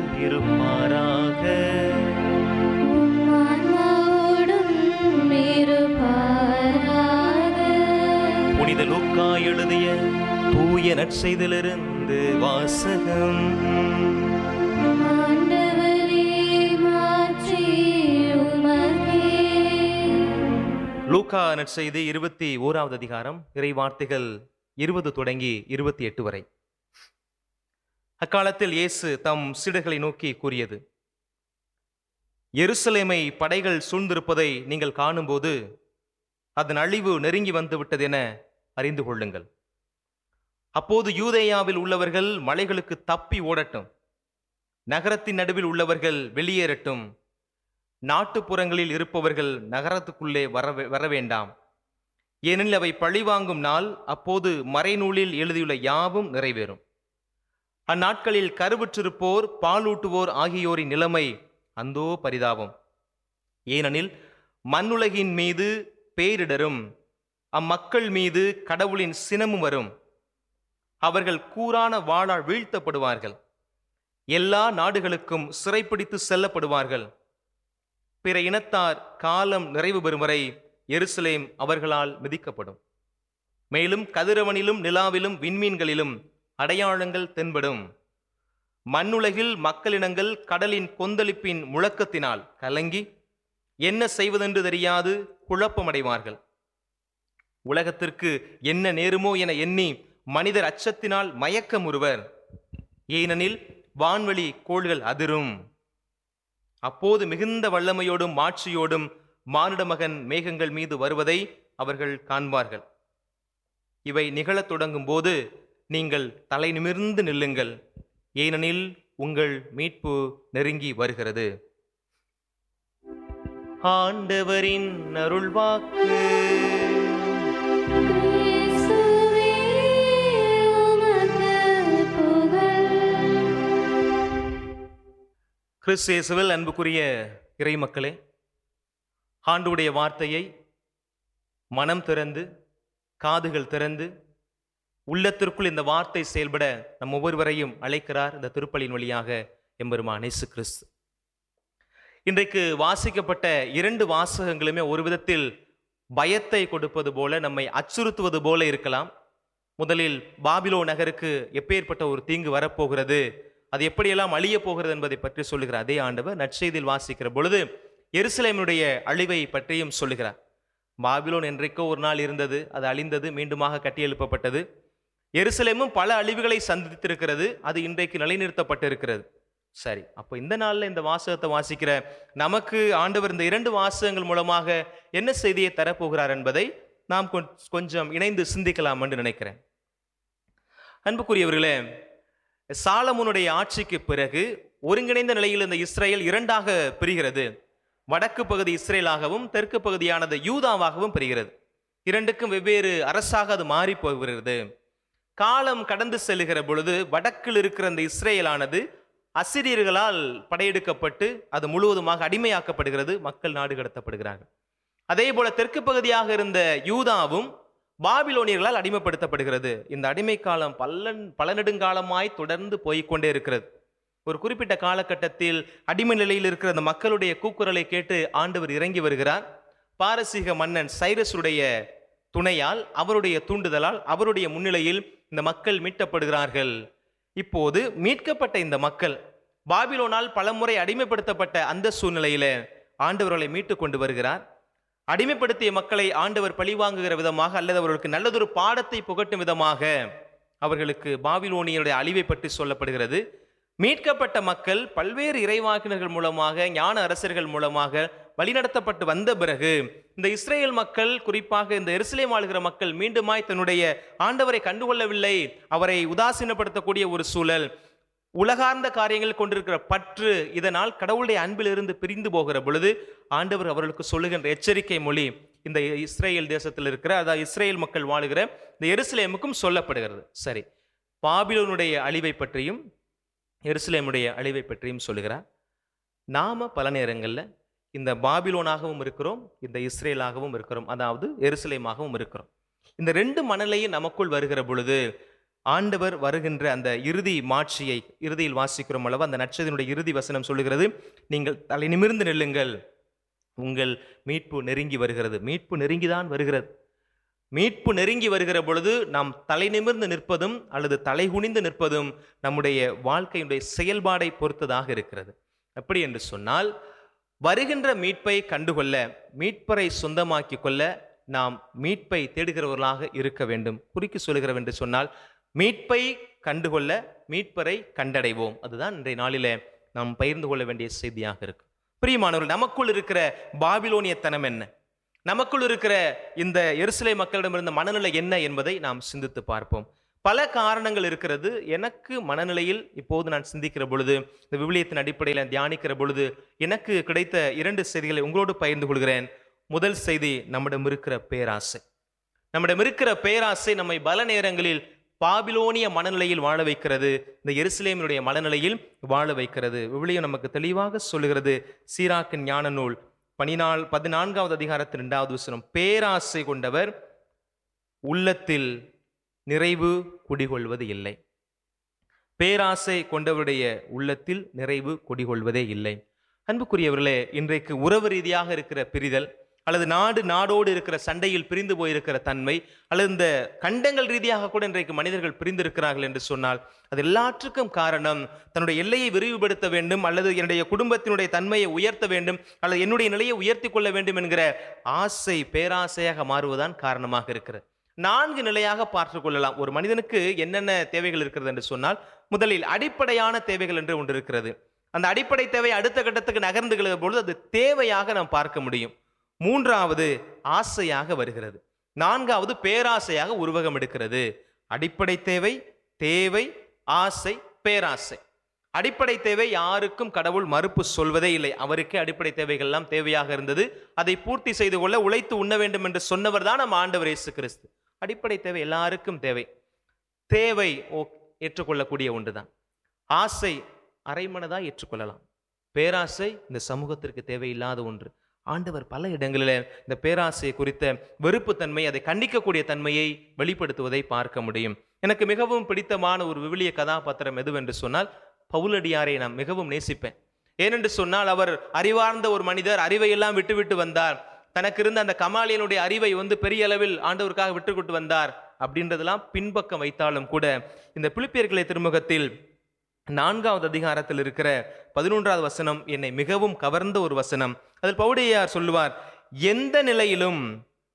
இருப்பாராக ஆன்மாவோடும் இருப்பாராக. புனித லூக்கா எழுதிய தூய நற்செய்திலிருந்து வாசகம் ஆண்டவரே மாற்றி உமக்கே லூக்கா நற்செய்தி இருபத்தி ஓராவது அதிகாரம் இறை வார்த்தைகள் இருபது தொடங்கி இருபத்தி எட்டு வரை அக்காலத்தில் இயேசு தம் சீடர்களை நோக்கி கூறியது எருசலேமை படைகள் சூழ்ந்திருப்பதை நீங்கள் காணும்போது அதன் அழிவு நெருங்கி வந்துவிட்டது என அறிந்து கொள்ளுங்கள் அப்போது யூதேயாவில் உள்ளவர்கள் மலைகளுக்கு தப்பி ஓடட்டும் நகரத்தின் நடுவில் உள்ளவர்கள் வெளியேறட்டும் நாட்டுப்புறங்களில் இருப்பவர்கள் நகரத்துக்குள்ளே வர வர வேண்டாம் ஏனெனில் அவை பழிவாங்கும் நாள் அப்போது மறைநூலில் எழுதியுள்ள யாவும் நிறைவேறும் அந்நாட்களில் கருவுற்றிருப்போர் பாலூட்டுவோர் ஆகியோரின் நிலைமை அந்தோ பரிதாபம் ஏனெனில் மண்ணுலகின் மீது பேரிடரும் அம்மக்கள் மீது கடவுளின் சினமும் வரும் அவர்கள் கூரான வாளால் வீழ்த்தப்படுவார்கள் எல்லா நாடுகளுக்கும் சிறைப்பிடித்து செல்லப்படுவார்கள் பிற இனத்தார் காலம் நிறைவு பெறும் வரை எருசலேம் அவர்களால் மிதிக்கப்படும் மேலும் கதிரவனிலும் நிலாவிலும் விண்மீன்களிலும் அடையாளங்கள் தென்படும் மண்ணுலகில் மக்களினங்கள் கடலின் கொந்தளிப்பின் முழக்கத்தினால் கலங்கி என்ன செய்வதென்று தெரியாது குழப்பமடைவார்கள் உலகத்திற்கு என்ன நேருமோ என எண்ணி மனிதர் அச்சத்தினால் மயக்கமுறுவர் ஏனெனில் வான்வெளி கோள்கள் அதிரும் அப்போது மிகுந்த வல்லமையோடும் மாட்சியோடும் மானிட மகன் மேகங்கள் மீது வருவதை அவர்கள் காண்பார்கள் இவை நிகழத் தொடங்கும் போது நீங்கள் தலை நிமிர்ந்து நில்லுங்கள் ஏனெனில் உங்கள் மீட்பு நெருங்கி வருகிறது ஆண்டவரின் அருள்வாக்கு கிறிஸ்துவே உமக்கு புகழ் கிறிஸ்தேசுவில் அன்புக்குரிய இறை மக்களே ஆண்டுடைய வார்த்தையை மனம் திறந்து காதுகள் திறந்து உள்ளத்திற்குள் இந்த வார்த்தை செயல்பட நம் ஒவ்வொருவரையும் அழைக்கிறார் இந்த திருப்பலின் வழியாக எம்பெருமான் இயேசு கிறிஸ்து இன்றைக்கு வாசிக்கப்பட்ட இரண்டு வாசகங்களுமே ஒரு விதத்தில் பயத்தை கொடுப்பது போல நம்மை அச்சுறுத்துவது போல இருக்கலாம் முதலில் பாபிலோ நகருக்கு எப்பேற்பட்ட ஒரு தீங்கு வரப்போகிறது அது எப்படியெல்லாம் அழியப் போகிறது என்பதை பற்றி சொல்லுகிற அதே ஆண்டவர் நற்செய்தியில் வாசிக்கிற பொழுது எருசலேமுடைய அழிவை பற்றியும் சொல்லுகிறார் பாபிலோன் என்றைக்கோ ஒரு நாள் இருந்தது அது அழிந்தது மீண்டுமாக கட்டியெழுப்பப்பட்டது எருசலேமும் பல அழிவுகளை சந்தித்திருக்கிறது அது இன்றைக்கு நிலைநிறுத்தப்பட்டிருக்கிறது சரி அப்போ இந்த நாளில் இந்த வாசகத்தை வாசிக்கிற நமக்கு ஆண்டவர் இந்த இரண்டு வாசகங்கள் மூலமாக என்ன செய்தியை தரப்போகிறார் என்பதை நாம் கொஞ்- கொஞ்சம் இணைந்து சிந்திக்கலாம் என்று நினைக்கிறேன் அன்புக்குரியவர்களே சாலமுனுடைய ஆட்சிக்கு பிறகு ஒருங்கிணைந்த நிலையில் இந்த இஸ்ரேல் இரண்டாக பிரிகிறது வடக்கு பகுதி இஸ்ரேலாகவும் தெற்கு பகுதியானது யூதாவாகவும் பிரிகிறது இரண்டுக்கும் வெவ்வேறு அரசாக அது மாறி போகிறது காலம் கடந்து செல்லுகிற பொழுது வடக்கில் இருக்கிற அந்த இஸ்ரேலானது அசிரியர்களால் படையெடுக்கப்பட்டு அது முழுவதுமாக அடிமையாக்கப்படுகிறது மக்கள் நாடு கடத்தப்படுகிறார்கள் அதே போல தெற்கு பகுதியாக இருந்த யூதாவும் பாபிலோனியர்களால் அடிமைப்படுத்தப்படுகிறது இந்த அடிமை காலம் பல்லன் பல நெடுங்காலமாய் தொடர்ந்து போய்க்கொண்டே இருக்கிறது ஒரு குறிப்பிட்ட காலகட்டத்தில் அடிமை நிலையில் இருக்கிற அந்த மக்களுடைய கூக்குரலை கேட்டு ஆண்டவர் இறங்கி வருகிறார் பாரசீக மன்னன் சைரஸுடைய துணையால் அவருடைய தூண்டுதலால் அவருடைய முன்னிலையில் இந்த மக்கள் மீட்கப்படுகிறார்கள் இப்போது மீட்கப்பட்ட இந்த மக்கள் பாபிலோனால் பலமுறை அடிமைப்படுத்தப்பட்ட அந்த சூழ்நிலையில ஆண்டவர்களை மீட்டு கொண்டு வருகிறார் அடிமைப்படுத்திய மக்களை ஆண்டவர் பழிவாங்குகிற விதமாக அல்லது அவர்களுக்கு நல்லதொரு பாடத்தை புகட்டும் விதமாக அவர்களுக்கு பாபிலோனியனுடைய அழிவை பற்றி சொல்லப்படுகிறது மீட்கப்பட்ட மக்கள் பல்வேறு இறைவாக்கினர்கள் மூலமாக ஞான அரசர்கள் மூலமாக வழிநடத்தப்பட்டு வந்த பிறகு இந்த இஸ்ரேல் மக்கள் குறிப்பாக இந்த எருசலேம் ஆளுகிற மக்கள் மீண்டுமாய் தன்னுடைய ஆண்டவரை கண்டுகொள்ளவில்லை அவரை உதாசீனப்படுத்தக்கூடிய ஒரு சூழல் உலகார்ந்த காரியங்கள் கொண்டிருக்கிற பற்று இதனால் கடவுளுடைய அன்பிலிருந்து பிரிந்து போகிற பொழுது ஆண்டவர் அவர்களுக்கு சொல்லுகின்ற எச்சரிக்கை மொழி இந்த இஸ்ரேல் தேசத்தில் இருக்கிற அதாவது இஸ்ரேல் மக்கள் வாழுகிற இந்த எருசலேமுக்கும் சொல்லப்படுகிறது சரி பாபிலோனுடைய அழிவை பற்றியும் எருசலேமுடைய அழிவை பற்றியும் சொல்லுகிறார் நாம பல நேரங்களில் இந்த பாபிலோனாகவும் இருக்கிறோம் இந்த இஸ்ரேலாகவும் இருக்கிறோம் அதாவது எருசலேமாகவும் இருக்கிறோம் இந்த ரெண்டு மணலையும் நமக்குள் வருகிற பொழுது ஆண்டவர் வருகின்ற அந்த இறுதி மாட்சியை இறுதியில் வாசிக்கிறோம் அளவு அந்த நட்சத்தினுடைய இறுதி வசனம் சொல்லுகிறது நீங்கள் தலை நிமிர்ந்து நில்லுங்கள் உங்கள் மீட்பு நெருங்கி வருகிறது மீட்பு நெருங்கிதான் வருகிறது மீட்பு நெருங்கி வருகிற பொழுது நாம் தலை நிமிர்ந்து நிற்பதும் அல்லது தலை குனிந்து நிற்பதும் நம்முடைய வாழ்க்கையுடைய செயல்பாடை பொறுத்ததாக இருக்கிறது எப்படி என்று சொன்னால் வருகின்ற மீட்பை கண்டுகொள்ள மீட்பரை சொந்தமாக்கி கொள்ள நாம் மீட்பை தேடுகிறவர்களாக இருக்க வேண்டும் குறுக்கி சொல்லுகிறோம் என்று சொன்னால் மீட்பை கண்டுகொள்ள மீட்பரை கண்டடைவோம் அதுதான் இன்றைய நாளிலே நாம் பகிர்ந்து கொள்ள வேண்டிய செய்தியாக இருக்கு பிரியமானவர்கள் நமக்குள் இருக்கிற பாபிலோனியத்தனம் என்ன நமக்குள் இருக்கிற இந்த எருசலை மக்களிடமிருந்த மனநிலை என்ன என்பதை நாம் சிந்தித்து பார்ப்போம் பல காரணங்கள் இருக்கிறது எனக்கு மனநிலையில் இப்போது நான் சிந்திக்கிற பொழுது இந்த விவிலியத்தின் அடிப்படையில் தியானிக்கிற பொழுது எனக்கு கிடைத்த இரண்டு செய்திகளை உங்களோடு பகிர்ந்து கொள்கிறேன் முதல் செய்தி நம்மிடம் இருக்கிற பேராசை நம்மிடம் இருக்கிற பேராசை நம்மை பல நேரங்களில் பாபிலோனிய மனநிலையில் வாழ வைக்கிறது இந்த எருசலேமினுடைய மனநிலையில் வாழ வைக்கிறது விவிலியம் நமக்கு தெளிவாக சொல்லுகிறது சீராக்கின் ஞான நூல் பனிநாள் பதினான்காவது அதிகாரத்தில் இரண்டாவது வசனம் பேராசை கொண்டவர் உள்ளத்தில் நிறைவு குடிகொள்வது இல்லை பேராசை கொண்டவருடைய உள்ளத்தில் நிறைவு குடிகொள்வதே இல்லை அன்புக்குரியவர்களே இன்றைக்கு உறவு ரீதியாக இருக்கிற பிரிதல் அல்லது நாடு நாடோடு இருக்கிற சண்டையில் பிரிந்து போயிருக்கிற தன்மை அல்லது இந்த கண்டங்கள் ரீதியாக கூட இன்றைக்கு மனிதர்கள் பிரிந்திருக்கிறார்கள் என்று சொன்னால் அது எல்லாற்றுக்கும் காரணம் தன்னுடைய எல்லையை விரிவுபடுத்த வேண்டும் அல்லது என்னுடைய குடும்பத்தினுடைய தன்மையை உயர்த்த வேண்டும் அல்லது என்னுடைய நிலையை உயர்த்தி கொள்ள வேண்டும் என்கிற ஆசை பேராசையாக மாறுவதுதான் காரணமாக இருக்கிறது நான்கு நிலையாக பார்த்து கொள்ளலாம் ஒரு மனிதனுக்கு என்னென்ன தேவைகள் இருக்கிறது என்று சொன்னால் முதலில் அடிப்படையான தேவைகள் என்று ஒன்று இருக்கிறது அந்த அடிப்படை தேவை அடுத்த கட்டத்துக்கு நகர்ந்துகிற பொழுது அது தேவையாக நாம் பார்க்க முடியும் மூன்றாவது ஆசையாக வருகிறது நான்காவது பேராசையாக உருவகம் எடுக்கிறது அடிப்படை தேவை தேவை ஆசை பேராசை அடிப்படை தேவை யாருக்கும் கடவுள் மறுப்பு சொல்வதே இல்லை அவருக்கே அடிப்படை தேவைகள் எல்லாம் தேவையாக இருந்தது அதை பூர்த்தி செய்து கொள்ள உழைத்து உண்ண வேண்டும் என்று சொன்னவர் தான் நம்ம ஆண்டவர் இயேசு கிறிஸ்து அடிப்படை தேவை எல்லாருக்கும் தேவை தேவை ஓ ஏற்றுக்கொள்ளக்கூடிய ஒன்றுதான் ஆசை அரைமனதா ஏற்றுக்கொள்ளலாம் பேராசை இந்த சமூகத்திற்கு தேவையில்லாத ஒன்று ஆண்டவர் பல இடங்களில் இந்த பேராசை குறித்த வெறுப்புத்தன்மை அதை கண்டிக்கக்கூடிய தன்மையை வெளிப்படுத்துவதை பார்க்க முடியும் எனக்கு மிகவும் பிடித்தமான ஒரு விவிலிய கதாபாத்திரம் எதுவென்று சொன்னால் பவுலடியாரை நான் மிகவும் நேசிப்பேன் ஏனென்று சொன்னால் அவர் அறிவார்ந்த ஒரு மனிதர் அறிவை எல்லாம் விட்டுவிட்டு வந்தார் தனக்கு இருந்த அந்த கமாலியனுடைய அறிவை வந்து பெரிய அளவில் ஆண்டவருக்காக விட்டுக்கொண்டு வந்தார் அப்படின்றதெல்லாம் பின்பக்கம் வைத்தாலும் கூட இந்த பிலிப்பியர்களை திருமுகத்தில் நான்காவது அதிகாரத்தில் இருக்கிற பதினொன்றாவது வசனம் என்னை மிகவும் கவர்ந்த ஒரு வசனம் அதில் பவுடையார் சொல்லுவார் எந்த நிலையிலும்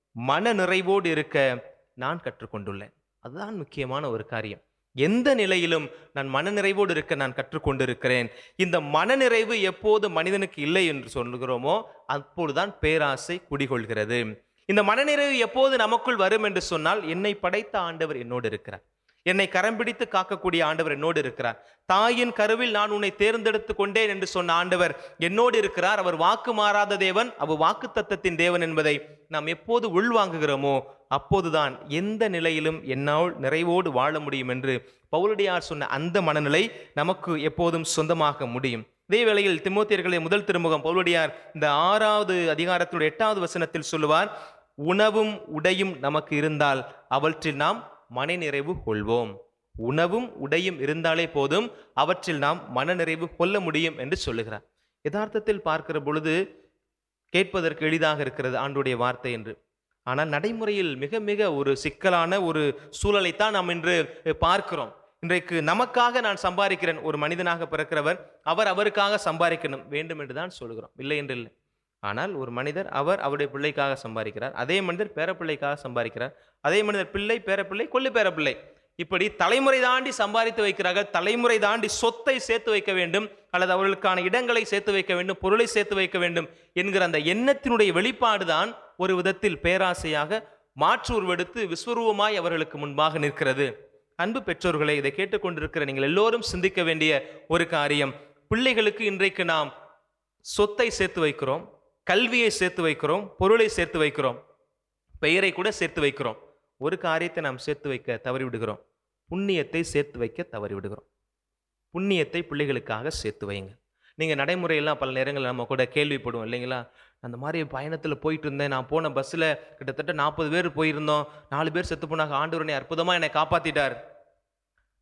மன நிறைவோடு இருக்க நான் கற்றுக்கொண்டுள்ளேன் அதுதான் முக்கியமான ஒரு காரியம் எந்த நிலையிலும் நான் மனநிறைவோடு இருக்க நான் கற்றுக்கொண்டிருக்கிறேன் இந்த மனநிறைவு எப்போது மனிதனுக்கு இல்லை என்று சொல்லுகிறோமோ அப்பொழுதுதான் பேராசை குடிகொள்கிறது இந்த மனநிறைவு எப்போது நமக்குள் வரும் என்று சொன்னால் என்னை படைத்த ஆண்டவர் என்னோடு இருக்கிறார் என்னை கரம் பிடித்து காக்கக்கூடிய ஆண்டவர் என்னோடு இருக்கிறார் தாயின் கருவில் நான் உன்னை தேர்ந்தெடுத்து கொண்டேன் என்று சொன்ன ஆண்டவர் என்னோடு இருக்கிறார் அவர் வாக்கு மாறாத தேவன் அவர் வாக்கு தத்தத்தின் தேவன் என்பதை நாம் எப்போது உள்வாங்குகிறோமோ அப்போதுதான் எந்த நிலையிலும் என்னால் நிறைவோடு வாழ முடியும் என்று பவுலடியார் சொன்ன அந்த மனநிலை நமக்கு எப்போதும் சொந்தமாக முடியும் இதே வேளையில் திமோத்தியர்களை முதல் திருமுகம் பவுலடியார் இந்த ஆறாவது அதிகாரத்துடைய எட்டாவது வசனத்தில் சொல்லுவார் உணவும் உடையும் நமக்கு இருந்தால் அவற்றில் நாம் மனநிறைவு கொள்வோம் உணவும் உடையும் இருந்தாலே போதும் அவற்றில் நாம் மனநிறைவு கொள்ள முடியும் என்று சொல்லுகிறார் யதார்த்தத்தில் பார்க்கிற பொழுது கேட்பதற்கு எளிதாக இருக்கிறது ஆண்டுடைய வார்த்தை என்று ஆனால் நடைமுறையில் மிக மிக ஒரு சிக்கலான ஒரு சூழலைத்தான் நாம் இன்று பார்க்கிறோம் இன்றைக்கு நமக்காக நான் சம்பாதிக்கிறேன் ஒரு மனிதனாக பிறக்கிறவர் அவர் அவருக்காக சம்பாதிக்கணும் வேண்டும் என்று தான் சொல்கிறோம் இல்லை என்று இல்லை ஆனால் ஒரு மனிதர் அவர் அவருடைய பிள்ளைக்காக சம்பாதிக்கிறார் அதே மனிதர் பேரப்பிள்ளைக்காக சம்பாதிக்கிறார் அதே மனிதர் பிள்ளை பேரப்பிள்ளை கொள்ளு பேரப்பிள்ளை இப்படி தலைமுறை தாண்டி சம்பாதித்து வைக்கிறார்கள் தலைமுறை தாண்டி சொத்தை சேர்த்து வைக்க வேண்டும் அல்லது அவர்களுக்கான இடங்களை சேர்த்து வைக்க வேண்டும் பொருளை சேர்த்து வைக்க வேண்டும் என்கிற அந்த எண்ணத்தினுடைய வெளிப்பாடு தான் ஒரு விதத்தில் பேராசையாக மாற்று உருவெடுத்து விஸ்வரூபமாய் அவர்களுக்கு முன்பாக நிற்கிறது அன்பு பெற்றோர்களை இதை கேட்டுக்கொண்டிருக்கிற நீங்கள் எல்லோரும் சிந்திக்க வேண்டிய ஒரு காரியம் பிள்ளைகளுக்கு இன்றைக்கு நாம் சொத்தை சேர்த்து வைக்கிறோம் கல்வியை சேர்த்து வைக்கிறோம் பொருளை சேர்த்து வைக்கிறோம் பெயரை கூட சேர்த்து வைக்கிறோம் ஒரு காரியத்தை நாம் சேர்த்து வைக்க தவறி விடுகிறோம் புண்ணியத்தை சேர்த்து வைக்க தவறி விடுகிறோம் புண்ணியத்தை பிள்ளைகளுக்காக சேர்த்து வைங்க நீங்கள் நடைமுறையெல்லாம் பல நேரங்களில் நம்ம கூட கேள்விப்படுவோம் இல்லைங்களா அந்த மாதிரி பயணத்தில் போயிட்டு இருந்தேன் நான் போன பஸ்ஸில் கிட்டத்தட்ட நாற்பது பேர் போயிருந்தோம் நாலு பேர் செத்து போனாங்க ஆண்டவரனை அற்புதமாக என்னை காப்பாற்றிட்டார்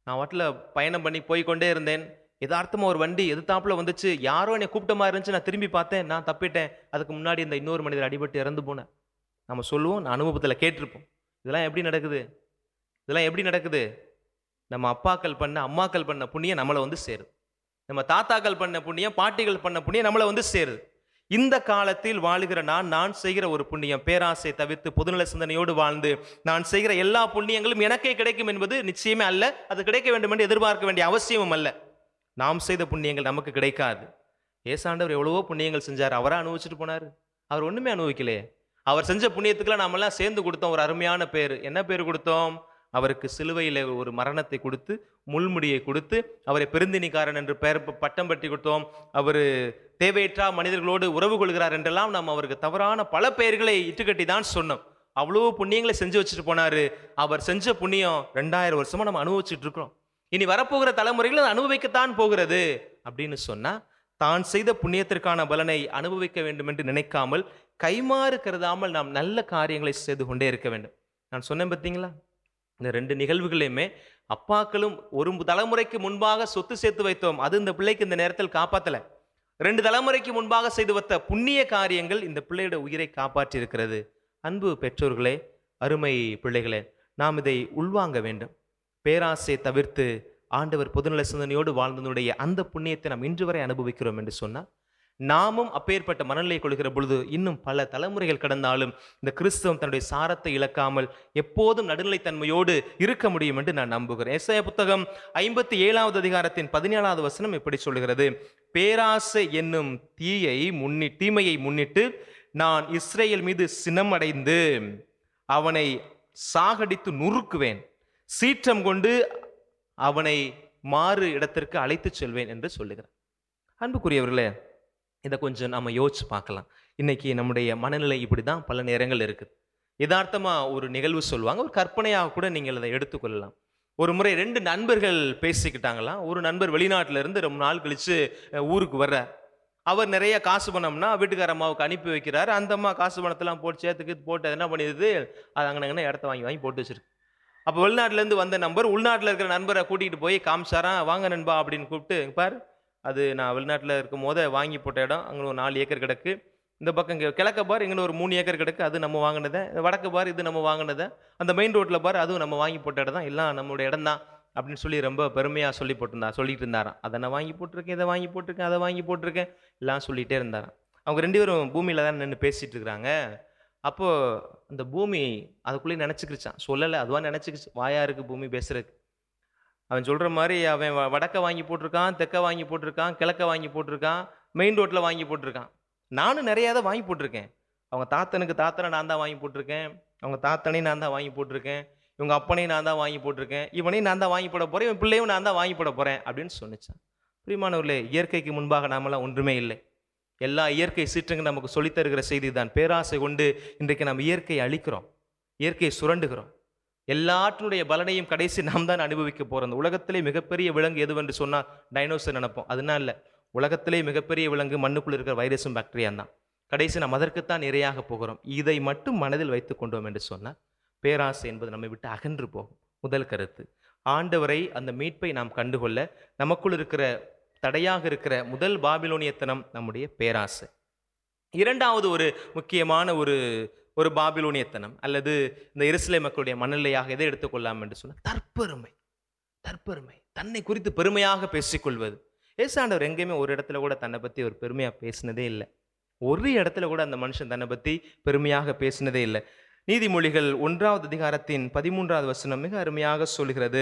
நான் வாட்டில் பயணம் பண்ணி போய் கொண்டே இருந்தேன் யதார்த்தமா ஒரு வண்டி எதிர்த்தாப்புல வந்துச்சு யாரோ என்னை கூப்பிட்ட மாதிரி இருந்துச்சு நான் திரும்பி பார்த்தேன் நான் தப்பிட்டேன் அதுக்கு முன்னாடி இந்த இன்னொரு மனிதர் அடிபட்டு இறந்து போனேன் நம்ம சொல்லுவோம் நான் அனுபவத்தில் கேட்டிருப்போம் இதெல்லாம் எப்படி நடக்குது இதெல்லாம் எப்படி நடக்குது நம்ம அப்பாக்கள் பண்ண அம்மாக்கள் பண்ண புண்ணியம் நம்மளை வந்து சேருது நம்ம தாத்தாக்கள் பண்ண புண்ணியம் பாட்டிகள் பண்ண புண்ணியம் நம்மளை வந்து சேருது இந்த காலத்தில் வாழுகிற நான் நான் செய்கிற ஒரு புண்ணியம் பேராசை தவிர்த்து பொதுநல சிந்தனையோடு வாழ்ந்து நான் செய்கிற எல்லா புண்ணியங்களும் எனக்கே கிடைக்கும் என்பது நிச்சயமே அல்ல அது கிடைக்க வேண்டும் என்று எதிர்பார்க்க வேண்டிய அவசியமும் அல்ல நாம் செய்த புண்ணியங்கள் நமக்கு கிடைக்காது ஏசாண்டவர் எவ்வளவோ புண்ணியங்கள் செஞ்சார் அவரா அனுபவிச்சுட்டு போனார் அவர் ஒண்ணுமே அனுபவிக்கலையே அவர் செஞ்ச புண்ணியத்துக்குலாம் நாமெல்லாம் சேர்ந்து கொடுத்தோம் ஒரு அருமையான பேர் என்ன பேர் கொடுத்தோம் அவருக்கு சிலுவையில் ஒரு மரணத்தை கொடுத்து முள்முடியை கொடுத்து அவரை பெருந்தினிக்காரன் என்று பெயர் பட்டம் பட்டி கொடுத்தோம் அவர் தேவையற்றா மனிதர்களோடு உறவு கொள்கிறார் என்றெல்லாம் நாம் அவருக்கு தவறான பல பெயர்களை இட்டுக்கட்டி தான் சொன்னோம் அவ்வளோ புண்ணியங்களை செஞ்சு வச்சுட்டு போனாரு அவர் செஞ்ச புண்ணியம் ரெண்டாயிரம் வருஷமா நம்ம அனுபவிச்சுட்டு இருக்கிறோம் இனி வரப்போகிற தலைமுறைகள் அது அனுபவிக்கத்தான் போகிறது அப்படின்னு சொன்னா தான் செய்த புண்ணியத்திற்கான பலனை அனுபவிக்க வேண்டும் என்று நினைக்காமல் கைமாறு கருதாமல் நாம் நல்ல காரியங்களை செய்து கொண்டே இருக்க வேண்டும் நான் சொன்னேன் பார்த்தீங்களா இந்த ரெண்டு நிகழ்வுகளையுமே அப்பாக்களும் ஒரு தலைமுறைக்கு முன்பாக சொத்து சேர்த்து வைத்தோம் அது இந்த பிள்ளைக்கு இந்த நேரத்தில் காப்பாத்தல ரெண்டு தலைமுறைக்கு முன்பாக செய்து வைத்த புண்ணிய காரியங்கள் இந்த பிள்ளையோட உயிரை காப்பாற்றி இருக்கிறது அன்பு பெற்றோர்களே அருமை பிள்ளைகளே நாம் இதை உள்வாங்க வேண்டும் பேராசை தவிர்த்து ஆண்டவர் பொதுநல சிந்தனையோடு வாழ்ந்ததனுடைய அந்த புண்ணியத்தை நாம் இன்று வரை அனுபவிக்கிறோம் என்று சொன்னால் நாமும் அப்பேற்பட்ட மனநிலை கொள்கிற பொழுது இன்னும் பல தலைமுறைகள் கடந்தாலும் இந்த கிறிஸ்தவம் தன்னுடைய சாரத்தை இழக்காமல் எப்போதும் நடுநிலைத்தன்மையோடு இருக்க முடியும் என்று நான் நம்புகிறேன் எஸ்ஐ புத்தகம் ஐம்பத்தி ஏழாவது அதிகாரத்தின் பதினேழாவது வசனம் எப்படி சொல்கிறது பேராசை என்னும் தீயை முன்னி தீமையை முன்னிட்டு நான் இஸ்ரேல் மீது சினமடைந்து அவனை சாகடித்து நுறுக்குவேன் சீற்றம் கொண்டு அவனை மாறு இடத்திற்கு அழைத்துச் செல்வேன் என்று சொல்லுகிறார் அன்புக்குரியவர்களே இதை கொஞ்சம் நம்ம யோசிச்சு பார்க்கலாம் இன்னைக்கு நம்முடைய மனநிலை இப்படி தான் பல நேரங்கள் இருக்குது யதார்த்தமாக ஒரு நிகழ்வு சொல்லுவாங்க ஒரு கற்பனையாக கூட நீங்கள் அதை எடுத்துக்கொள்ளலாம் ஒரு முறை ரெண்டு நண்பர்கள் பேசிக்கிட்டாங்களாம் ஒரு நண்பர் வெளிநாட்டுல இருந்து ரொம்ப நாள் கழிச்சு அஹ், ஊருக்கு வர்ற அவர் நிறைய காசு பணம்னா வீட்டுக்கார அம்மாவுக்கு அனுப்பி வைக்கிறார் அந்த அம்மா காசு பணத்தெல்லாம் போட்டு சேர்த்துக்கு போட்டு அது என்ன பண்ணிடுது அது அங்கே இடத்த வாங்கி வாங்கி போட்டு வச்சிருக்கு அப்போ வெளிநாட்டிலேருந்து வந்த நம்பர் உள்நாட்டில் இருக்கிற நண்பரை கூட்டிகிட்டு போய் காமிச்சாராம் வாங்க நண்பா அப்படின்னு கூப்பிட்டு "இங்க பாரு அது நான் வெளிநாட்டில் இருக்கும் போதே வாங்கி போட்ட இடம் அங்கே ஒரு நாலு ஏக்கர் கிடக்கு இந்த பக்கம் இங்கே கிழக்க பார் இங்கே ஒரு மூணு ஏக்கர் கிடக்கு அது நம்ம வாங்கினதை வடக்கு பார் இது நம்ம வாங்கினதை அந்த மெயின் ரோட்டில் பார் அதுவும் நம்ம வாங்கி போட்ட இடம் தான் எல்லாம் நம்மளுடைய இடம் தான் அப்படின்னு சொல்லி ரொம்ப பெருமையாக சொல்லி போட்டிருந்தா சொல்லிட்டு இருந்தாராம் அதை நான் வாங்கி போட்டிருக்கேன் இதை வாங்கி போட்டிருக்கேன் அதை வாங்கி போட்டிருக்கேன் எல்லாம் சொல்லிகிட்டே இருந்தாராம் அவங்க ரெண்டு பேரும் பூமியில் தான் நின்று பேசிகிட்டு இருக்கிறாங்க அப்போது அந்த பூமி அதுக்குள்ளேயே நினச்சிக்கிருச்சான் சொல்லலை அதுவாக நினச்சிக்கிச்சு வாயா இருக்கு பூமி பேசுறதுக்கு அவன் சொல்கிற மாதிரி அவன் வ- வடக்க வாங்கி போட்டிருக்கான் தெற்க வாங்கி போட்டிருக்கான் கிழக்க வாங்கி போட்டிருக்கான் மெயின் ரோட்டில் வாங்கி போட்டிருக்கான் நானும் நிறையா தான் வாங்கி போட்டிருக்கேன் அவங்க தாத்தனுக்கு தாத்தனை நான் தான் வாங்கி போட்டிருக்கேன் அவங்க தாத்தனையும் நான் தான் வாங்கி போட்டிருக்கேன் இவங்க அப்பனையும் நான் தான் வாங்கி போட்டிருக்கேன் இவனையும் நான் தான் வாங்கி போட போகிறேன் இவன் பிள்ளையும் நான் தான் வாங்கி போட போகிறேன் அப்படின்னு சொன்னிச்சான் பிரியமானவர்களே இயற்கைக்கு முன்பாக நாமெல்லாம் ஒன்றுமே இல்லை எல்லா இயற்கை சீற்றங்கள் நமக்கு சொல்லித் தருகிற செய்தி தான் பேராசை கொண்டு இன்றைக்கு நாம் இயற்கையை அழிக்கிறோம் இயற்கையை சுரண்டுகிறோம் எல்லாற்றினுடைய பலனையும் கடைசி நாம் தான் அனுபவிக்க போகிறோம் இந்த உலகத்திலே மிகப்பெரிய விலங்கு எதுவென்று சொன்னால் டைனோசர் நினைப்போம் அதனால இல்லை உலகத்திலே மிகப்பெரிய விலங்கு மண்ணுக்குள்ள இருக்கிற வைரஸும் பாக்டீரியா தான் கடைசி நாம் அதற்குத்தான் இரையாக போகிறோம் இதை மட்டும் மனதில் வைத்துக் கொண்டோம் என்று சொன்னால் பேராசை என்பது நம்மை விட்டு அகன்று போகும் முதல் கருத்து ஆண்டவரை அந்த மீட்பை நாம் கண்டுகொள்ள நமக்குள் இருக்கிற தடையாக இருக்கிற முதல் பாபிலோனியத்தனம் நம்முடைய பேராசை இரண்டாவது ஒரு முக்கியமான ஒரு ஒரு பாபிலோனியத்தனம் அல்லது இந்த எருசலேம் மக்களுடைய மனநிலையாக எதை எடுத்துக்கொள்ளலாம் என்று சொன்னால் தற்பெருமை தற்பெருமை தன்னை குறித்து பெருமையாக பேசிக்கொள்வது ஏசாண்டவர் எங்கேயுமே ஒரு இடத்துல கூட தன்னை பற்றி ஒரு பெருமையாக பேசினதே இல்லை ஒரு இடத்துல கூட அந்த மனுஷன் தன்னை பற்றி பெருமையாக பேசினதே இல்லை நீதிமொழிகள் ஒன்றாவது அதிகாரத்தின் பதிமூன்றாவது வசனம் மிக அருமையாக சொல்கிறது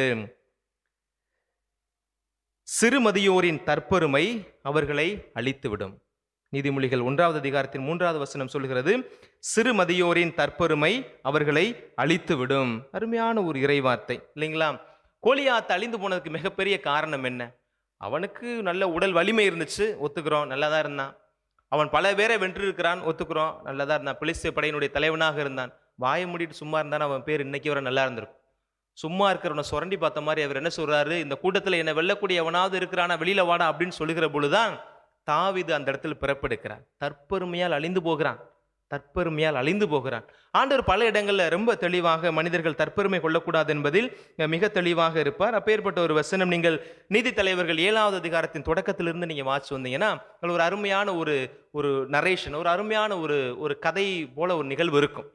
சிறுமதியோரின் தற்பெருமை அவர்களை அழித்துவிடும் நீதிமொழிகள் ஒன்றாவது அதிகாரத்தின் மூன்றாவது வசனம் சொல்கிறது சிறுமதியோரின் தற்பெருமை அவர்களை அழித்துவிடும் அருமையான ஒரு இறைவார்த்தை இல்லைங்களா கோலியாத்து அழிந்து போனதுக்கு மிகப்பெரிய காரணம் என்ன அவனுக்கு நல்ல உடல் வலிமை இருந்துச்சு ஒத்துக்கிறோம் நல்லதா இருந்தான் அவன் பல பேரை வென்றிருக்கிறான் ஒத்துக்கிறோம் நல்லதா இருந்தான் பிலிஸ்தீய படையினுடைய தலைவனாக இருந்தான் வாயை மூடிட்டு சும்மா இருந்தான் அவன் பேர் இன்னைக்கு வரை நல்லா இருந்திருக்கும் சும்மா இருக்கிறவனை சுரண்டி பார்த்த மாதிரி அவர் என்ன சொல்றாரு இந்த கூட்டத்தில் என்னை வெல்லக்கூடிய எவனாவது இருக்கிறானா வெளியில வாடா அப்படின்னு சொல்லுகிற பொழுதுதான் தாவீது அந்த இடத்துல பிறப்பெடுக்கிறான் தற்பெருமையால் அழிந்து போகிறான் தற்பெருமையால் அழிந்து போகிறான் ஆண்டவர் பல இடங்கள்ல ரொம்ப தெளிவாக மனிதர்கள் தற்பெருமை கொள்ளக்கூடாது என்பதில் அஹ், மிக தெளிவாக இருப்பார் அப்பேற்பட்ட ஒரு வசனம் நீங்கள் நீதி தலைவர்கள் ஏழாவது அதிகாரத்தின் தொடக்கத்திலிருந்து நீங்க வாசிச்சு வந்தீங்கன்னா அதுல ஒரு அருமையான ஒரு ஒரு நரேஷன் ஒரு அருமையான ஒரு ஒரு கதை போல ஒரு நிகழ்வு இருக்கும்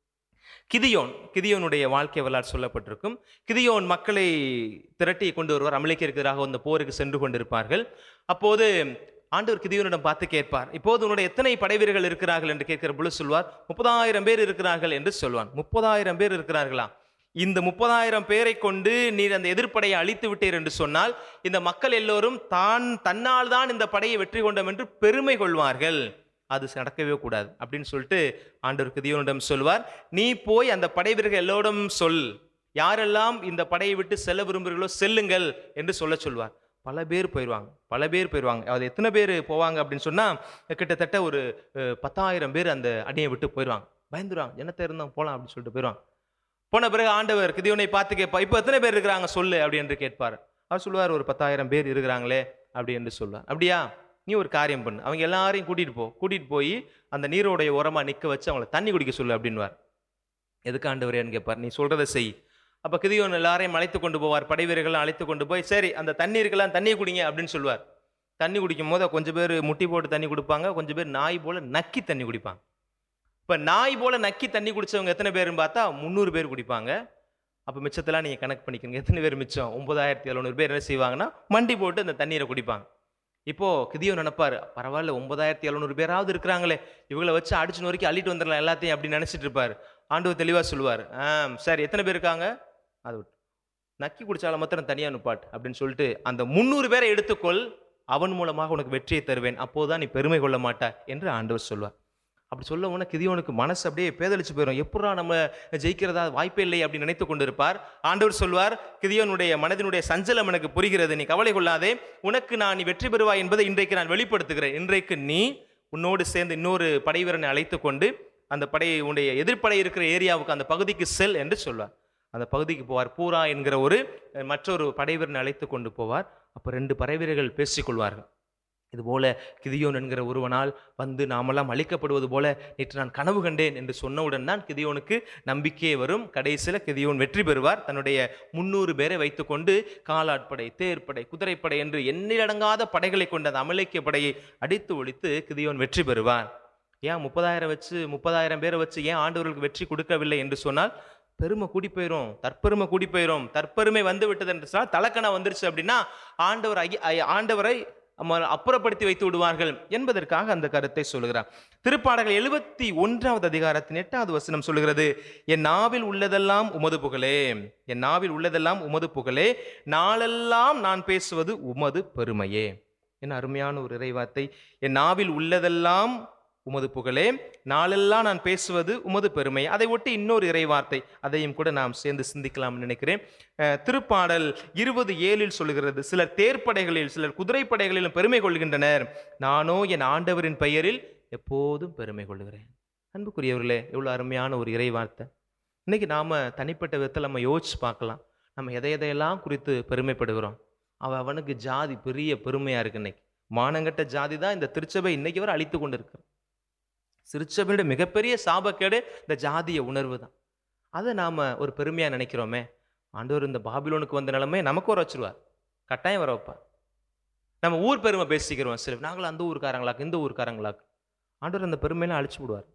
கிதியோன் கிதியோனுடைய வாழ்க்கை வரலாறு சொல்லப்பட்டிருக்கும் கிதியோன் மக்களை திரட்டி கொண்டு வருவார் அமலேக்கிற்கு எதிராக அந்த போருக்கு சென்று கொண்டிருப்பார்கள் அப்போது ஆண்டவர் கிதியோனிடம் பார்த்து கேட்பார் இப்போது உன்னுடைய எத்தனை படைவீரர்கள் இருக்கிறார்கள் என்று கேட்கிற பொழுது சொல்வார் முப்பதாயிரம் பேர் இருக்கிறார்கள் என்று சொல்வான் முப்பதாயிரம் பேர் இருக்கிறார்களா இந்த முப்பதாயிரம் பேரை கொண்டு நீர் அந்த எதிர்ப்படையை அழித்து விட்டீர் என்று சொன்னால் இந்த மக்கள் எல்லோரும் தான் தன்னால் தான் இந்த படையை வெற்றி கொண்டோம் என்று பெருமை கொள்வார்கள் அது நடக்கவே கூடாது அப்படின்னு சொல்லிட்டு ஆண்டவர் கிதியோனிடம் சொல்வார் நீ போய் அந்த படை வீரர்கள் எல்லோரும் சொல் யாரெல்லாம் இந்த படையை விட்டு செல்ல விரும்புகிறீர்களோ செல்லுங்கள் என்று சொல்ல சொல்வார் பல பேர் போயிடுவாங்க பல பேர் போயிடுவாங்க அது எத்தனை பேர் போவாங்க அப்படின்னு சொன்னா கிட்டத்தட்ட ஒரு அஹ், பத்தாயிரம் பேர் அந்த அடியை விட்டு போயிடுவாங்க பயந்துருவாங்க என்னத்தை இருந்தோம் போலாம் அப்படின்னு சொல்லிட்டு போயிடுவாங்க போன பிறகு ஆண்டவர் கிதியோனை பார்த்து கேட்பா இப்போ எத்தனை பேர் இருக்கிறாங்க சொல்லு அப்படி என்று கேட்பார் அவர் சொல்லுவார் ஒரு பத்தாயிரம் பேர் இருக்கிறாங்களே அப்படி என்று சொல்லுவார் அப்படியா நீ ஒரு காரியம் பண்ணு அவங்க எல்லாரையும் கூட்டிட்டு போ கூட்டிட்டு போய் அந்த நீரோடைய ஓரமா நிக்க வச்சு அவங்கள தண்ணி குடிக்க சொல்லு அப்படின்வார் எதுக்கு ஆண்டவரேன்னு கேட்பார் நீ சொல்றதை செய் அப்ப கிதியோன் எல்லாரையும் அழைத்து கொண்டு போவார் படை வீரர்கள் அழைத்து கொண்டு போய் சரி அந்த தண்ணீருக்கெல்லாம் தண்ணி குடிங்க அப்படின்னு சொல்லுவார் தண்ணி குடிக்கும் போது கொஞ்சம் பேர் முட்டி போட்டு தண்ணி கொடுப்பாங்க கொஞ்சம் பேர் நாய் போல நக்கி தண்ணி குடிப்பாங்க இப்ப நாய் போல நக்கி தண்ணி குடிச்சவங்க எத்தனை பேருன்னு பார்த்தா முந்நூறு பேர் குடிப்பாங்க அப்ப மிச்சத்தெல்லாம் நீங்க கணக்கு பண்ணிக்கோங்க எத்தனை பேர் மிச்சம் ஒன்பதாயிரத்தி எழுநூறு பேர் என்ன செய்வாங்கன்னா மண்டி போட்டு அந்த தண்ணீரை குடிப்பாங்க இப்போ கிதியோ நினைப்பாரு பரவாயில்ல ஒன்பதாயிரத்தி எழுநூறு பேராவது இருக்கிறாங்களே இவங்களை வச்சு அடிச்சு நொறுக்கி அள்ளிட்டு வந்துடலாம் எல்லாத்தையும் அப்படி நினைச்சிட்டு இருப்பாரு ஆண்டவர் தெளிவா சொல்லுவார் ஆ சரி எத்தனை பேர் இருக்காங்க அதை விட்டு நக்கி குடிச்சால மாத்திரம் தனியா நிப்பாட்டு அப்படின்னு சொல்லிட்டு அந்த முந்நூறு பேரை எடுத்துக்கொள் அவன் மூலமாக உனக்கு வெற்றியை தருவேன் அப்போதான் நீ பெருமை கொள்ள மாட்டாய் என்று ஆண்டவர் சொல்வார் அப்படி சொல்ல உடனே கிதியோனுக்கு மனசு அப்படியே பேதலிச்சு போயிடும் எப்படா நம்ம ஜெயிக்கிறதா வாய்ப்பே இல்லை அப்படின்னு நினைத்து கொண்டிருப்பார் ஆண்டவர் சொல்வார் கிதியோனுடைய மனதினுடைய சஞ்சலம் எனக்கு புரிகிறது நீ கவலை கொள்ளாதே உனக்கு நான் நீ வெற்றி பெறுவாய் என்பதை இன்றைக்கு நான் வெளிப்படுத்துகிறேன் இன்றைக்கு நீ உன்னோடு சேர்ந்து இன்னொரு படைவீரனை அழைத்து கொண்டு அந்த படை உன்னுடைய எதிர்ப்படை இருக்கிற ஏரியாவுக்கு அந்த பகுதிக்கு செல் என்று சொல்வார் அந்த பகுதிக்கு போவார் பூரா என்கிற ஒரு அஹ், மற்றொரு படைவீரனை அழைத்து கொண்டு போவார் அப்போ ரெண்டு படைவீரர்கள் பேசிக்கொள்வார்கள் இதுபோல கிதியோன் என்கிற ஒருவனால் வந்து நாமெல்லாம் அழிக்கப்படுவது போல நேற்று நான் கனவு கண்டேன் என்று சொன்னவுடன் தான் கிதியோனுக்கு நம்பிக்கையே வரும் கடைசியில் கிதியோன் வெற்றி பெறுவார் தன்னுடைய முன்னூறு பேரை வைத்துக்கொண்டு காலாட்படை தேர்ப்படை குதிரைப்படை என்று எண்ணிலடங்காத படைகளை கொண்ட அந்த அமலேக்கிய படையை அடித்து ஒழித்து கிதியோன் வெற்றி பெறுவார் ஏன் முப்பதாயிரம் வச்சு முப்பதாயிரம் பேரை வச்சு ஏன் ஆண்டவர்களுக்கு வெற்றி கொடுக்கவில்லை என்று சொன்னால் பெருமை கூடி போயிரும் தற்பெருமை கூடி போயிரும் தற்பெருமை வந்து விட்டது என்று சொன்னால் தலக்கணா வந்துருச்சு அப்படின்னா ஆண்டவர் ஐ- ஐ- ஆண்டவரை அம்ம அப்புறப்படுத்தி வைத்து விடுவார்கள் என்பதற்காக அந்த கருத்தை சொல்லுகிறார் திருப்பாடல்கள் எழுபத்தி ஒன்றாவது அதிகாரத்தின் எட்டாவது வசனம் சொல்லுகிறது என் நாவில் உள்ளதெல்லாம் உமது புகழே என் நாவில் உள்ளதெல்லாம் உமது புகழே நாளெல்லாம் நான் பேசுவது உமது பெருமையே என்ன அருமையான ஒரு இறைவார்த்தை என் நாவில் உள்ளதெல்லாம் உமது புகழே நாளெல்லாம் நான் பேசுவது உமது பெருமை அதை ஒட்டி இன்னொரு இறைவார்த்தை அதையும் கூட நாம் சேர்ந்து சிந்திக்கலாம்னு நினைக்கிறேன் அஹ், திருப்பாடல் இருபது ஏழில் சொல்லுகிறது சிலர் தேர்ப்படைகளில் சிலர் குதிரைப்படைகளிலும் பெருமை கொள்கின்றனர் நானோ என் ஆண்டவரின் பெயரில் எப்போதும் பெருமை கொள்கிறேன் அன்புக்குரியவர்களே எவ்வளோ அருமையான ஒரு இறைவார்த்தை இன்னைக்கு நாம தனிப்பட்ட விதத்தில் நம்ம யோசிச்சு பார்க்கலாம் நம்ம எதை எதையெல்லாம் குறித்து பெருமைப்படுகிறோம் அவன் அவனுக்கு ஜாதி பெரிய பெருமையா இருக்கு இன்னைக்கு மானங்கட்ட ஜாதி தான் இந்த திருச்சபை இன்னைக்கு வரை அழித்து கொண்டு இருக்கு திருச்சபையோட மிகப்பெரிய சாபக்கேடு இந்த ஜாதிய உணர்வு தான் அதை நாம ஒரு பெருமையா நினைக்கிறோமே ஆண்டவர் இந்த பாபிலோனுக்கு வந்த நிலைமை நமக்கு வர வச்சிருவார் கட்டாயம் வர வைப்பார் நம்ம ஊர் பெருமை பேசிக்கிறோம் சில நாங்களும் அந்த ஊர்க்காரங்களாக்கு இந்த ஊர்க்காரங்களாக்கு ஆண்டவர் அந்த பெருமையெல்லாம் அழிச்சு விடுவார்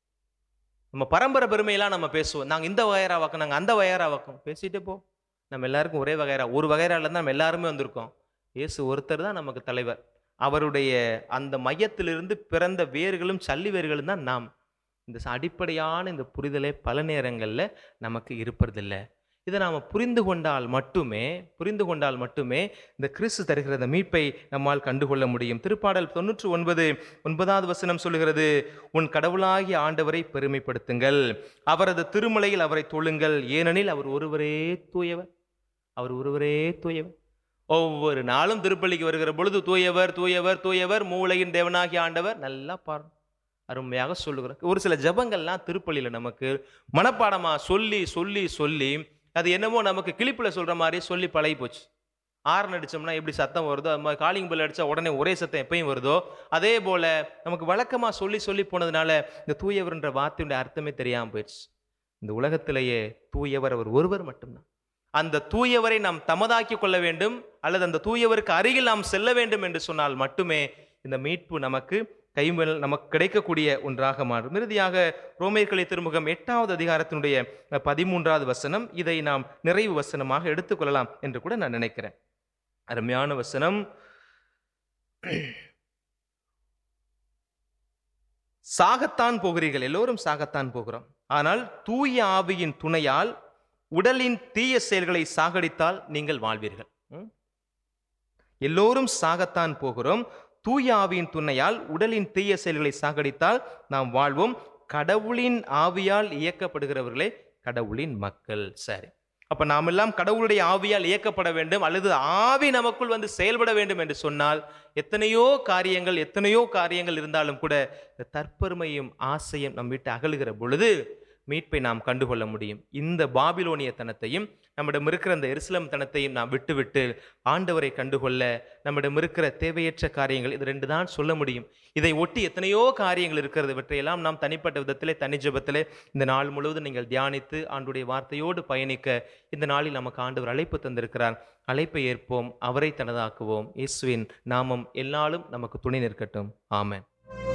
நம்ம பரம்பரை பெருமையெல்லாம் நம்ம பேசுவோம் நாங்கள் இந்த வகையரா வாக்கம் நாங்கள் அந்த வகையரா வாக்கம் பேசிட்டே போ நம்ம எல்லாருக்கும் ஒரே வகையரா ஒரு வகையரால தான் நம்ம எல்லாருமே வந்திருக்கோம் இயேசு ஒருத்தர் தான் நமக்கு தலைவர் அவருடைய அந்த மையத்திலிருந்து பிறந்த வேர்களும் சல்லி வேர்களும் தான் நாம் இந்த ச- அடிப்படையான இந்த புரிதலே பல நேரங்களில் நமக்கு இருப்பதில்லை இதை நாம் புரிந்து கொண்டால் மட்டுமே புரிந்து கொண்டால் மட்டுமே இந்த கிறிஸ்து தருகிற அந்த மீட்பை நம்மால் கண்டுகொள்ள முடியும் திருப்பாடல் தொண்ணூற்று ஒன்பது ஒன்பதாவது வசனம் சொல்லுகிறது உன் கடவுளாகிய ஆண்டவரை பெருமைப்படுத்துங்கள் அவரது திருமலையில் அவரை தொழுங்கள் ஏனெனில் அவர் ஒருவரே தூயவர் அவர் ஒருவரே தூயவர் ஒவ்வொரு நாளும் திருப்பள்ளிக்கு வருகிற பொழுது தூயவர் தூயவர் தூயவர் மூளையின் தேவனாகிய ஆண்டவர் நல்லா பாருங்க அருமையாக சொல்லுகிறோம் ஒரு சில ஜெபங்கள்லாம் திருப்பள்ளியில நமக்கு மனப்பாடமா சொல்லி சொல்லி சொல்லி அது என்னமோ நமக்கு கிளிப்புல சொல்ற மாதிரி சொல்லி பழகி போச்சு ஆரன் அடிச்சோம்னா எப்படி சத்தம் வருதோ அது மாதிரி காலிங் பெல் அடிச்சா உடனே ஒரே சத்தம் எப்பயும் வருதோ அதே போல நமக்கு வழக்கமா சொல்லி சொல்லி போனதுனால இந்த தூயவர்ன்ற வார்த்தையுடைய அர்த்தமே தெரியாம போயிடுச்சு இந்த உலகத்திலேயே தூயவர் அவர் ஒருவர் மட்டும்தான் அந்த தூயவரை நாம் தமதாக்கி கொள்ள வேண்டும் அல்லது அந்த தூயவருக்கு அருகில் நாம் செல்ல வேண்டும் என்று சொன்னால் மட்டுமே இந்த மீட்பு நமக்கு கைமல் நமக்கு கிடைக்கக்கூடிய ஒன்றாக மாறும் இறுதியாக ரோமேற்களை திருமுகம் எட்டாவது அதிகாரத்தினுடைய அஹ், பதிமூன்றாவது வசனம் இதை நாம் நிறைவு வசனமாக எடுத்துக்கொள்ளலாம் என்று கூட நான் நினைக்கிறேன் அருமையான வசனம் சாகத்தான் போகிறீர்கள் எல்லோரும் சாகத்தான் போகிறோம் ஆனால் தூய ஆவியின் துணையால் உடலின் தீய செயல்களை சாகடித்தால் நீங்கள் வாழ்வீர்கள் ம்? எல்லோரும் சாகத்தான் போகிறோம் தூய ஆவியின் துணையால் உடலின் தீய செயல்களை சாகடித்தால் நாம் வாழ்வோம் கடவுளின் ஆவியால் இயக்கப்படுகிறவர்களே கடவுளின் மக்கள் சரி அப்ப நாம் எல்லாம் கடவுளுடைய ஆவியால் இயக்கப்பட வேண்டும் அல்லது ஆவி நமக்குள் வந்து செயல்பட வேண்டும் என்று சொன்னால் எத்தனையோ காரியங்கள் எத்தனையோ காரியங்கள் இருந்தாலும் கூட இந்த தற்பெருமையும் ஆசையும் நம் விட்டு அகலுகிற பொழுது மீட்பை நாம் கண்டுகொள்ள முடியும் இந்த பாபிலோனிய தனத்தையும் நம்மிடம் இருக்கிற அந்த எருசலம் தனத்தையும் நாம் விட்டுவிட்டு ஆண்டவரை கண்டுகொள்ள நம்மிடம் இருக்கிற தேவையற்ற காரியங்கள் இது ரெண்டு தான் சொல்ல முடியும் இதை ஒட்டி எத்தனையோ காரியங்கள் இருக்கிறது இவற்றையெல்லாம் நாம் தனிப்பட்ட விதத்திலே தனி ஜெபத்திலே இந்த நாள் முழுவதும் நீங்கள் தியானித்து ஆண்டுடைய வார்த்தையோடு பயணிக்க இந்த நாளில் நமக்கு ஆண்டவர் அழைப்பு தந்திருக்கிறார் அழைப்பை ஏற்போம் அவரை தனதாக்குவோம் இயேசுவின் நாமம் எல்லாலும் நமக்கு துணை நிற்கட்டும் ஆமென்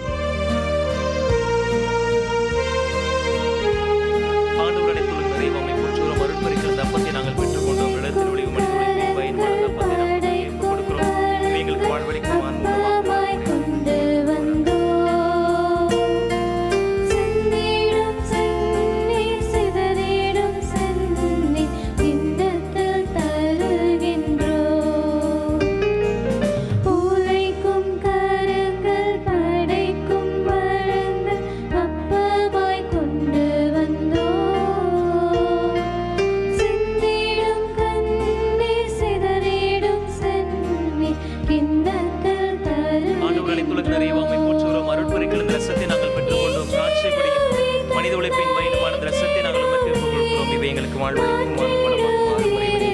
ஆண்டவருடைய துளி நிறைவமை போற்றுகிறோம் அருட்பரிக்கிற தப்பத்தை நாங்கள் பெற்றுக்கொண்டோம் இடத்தில் ஒளிவு மனித உழைப்பின் பயன்பாடு தப்பத்தை நாங்கள் ஒப்புக் கொடுக்கிறோம் இவை எங்களுக்கு வாழ்வழிக்கும் மாய் கொண்டு வந்தோம் செந்திடும் செந்நீர் சிதறிடும் செந்நீர் கிண்ணத்தில் தருகின்றோம் உழைக்கும் கரங்கள் படைக்கும் வளங்கள் அப்பமாய் கொண்டு வந்தோம் சிந்திடும் கண்ணீர் சிதறிடும் செந்நீர் கிண்ணத்தில் ஆண்டவர்களை துளக்கு நிறைவாமை போற்றுகிறோம் அருட்பரிக்கிற இந்த ரசத்தை நாங்கள் பெற்றுக்கொண்டோம் சாட்சியை படிக்கும் மனித உழைப்பின் பயனுமான இந்த ரசத்தை நாங்கள் உமக்கு ஒப்புக் கொடுக்கிறோம் இவை எங்களுக்கு வாழ்வழிக்கும் மனமாக்குமாறு முறைவரை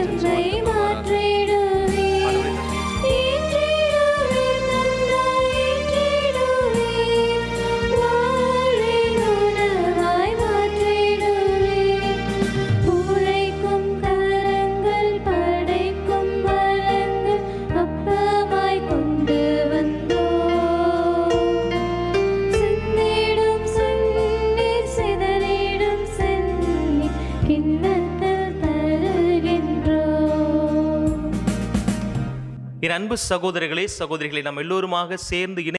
உழைக்கும் கரங்கள் படைக்கும் வளங்கள் அப்பமாய் கொண்டு வந்தோம் சிந்திடும் செந்நீர் சிதறிடும் செந்நீர் கிண்ணத்தில் தருகின்றோம் என் அன்பு சகோதரர்களே சகோதரிகளை நாம் எல்லோருமாக சேர்ந்து இணை